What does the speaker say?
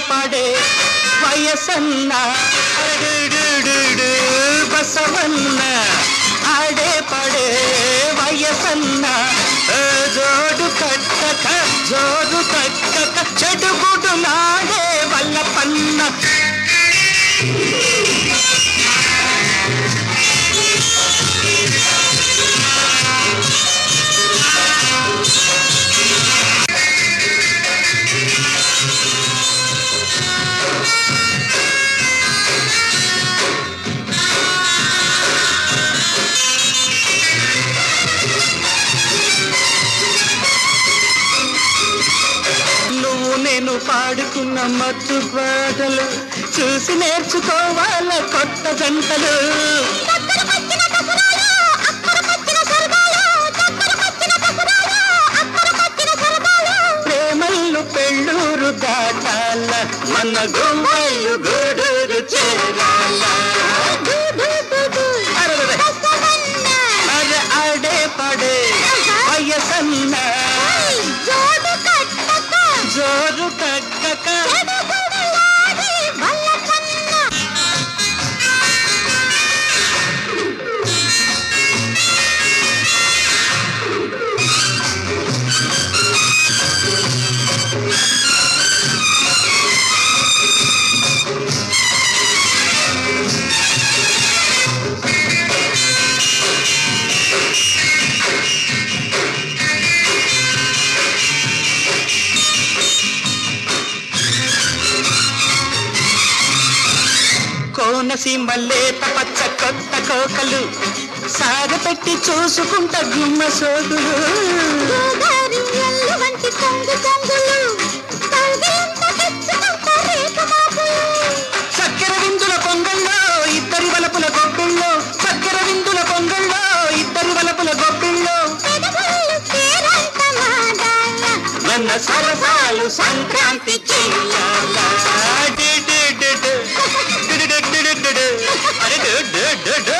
పడే వయసన్న అడుడుడుడు బసవన్న ఆడే పడే వయసన్న ఏ జోడు కట్టక జోడు కట్టక చెడుగుడు నాడే వల్ల పన్న నువ్వు నేను పాడుకున్న మత్తు పాటలు చూసి నేర్చుకోవాల కొత్త జంటలు ప్రేమల్లు పెళ్ళూరు దాటాల మన గుమ్మలు గూడూరు చేరాల అరెరెరె. అరె ఆడే పడే వయసన్న జోరు తగ్గక కోనసీమ లేత పచ్చ కొత్త కోకలు సాగపెట్టి చూసుకుంట గుమ్మ సోదులు చక్కెర విందుల పొంగల్లో ఇద్దరి వలపుల గొప్పిల్లో చక్కెర విందుల పొంగల్లో ఇద్దరి వలపుల గొప్పిల్లో మన సరసాలు సంక్రాంతి చెయ్యాలా డి డి డి డి. డి డి డి డి డి డి. అరే డి డి డి డి.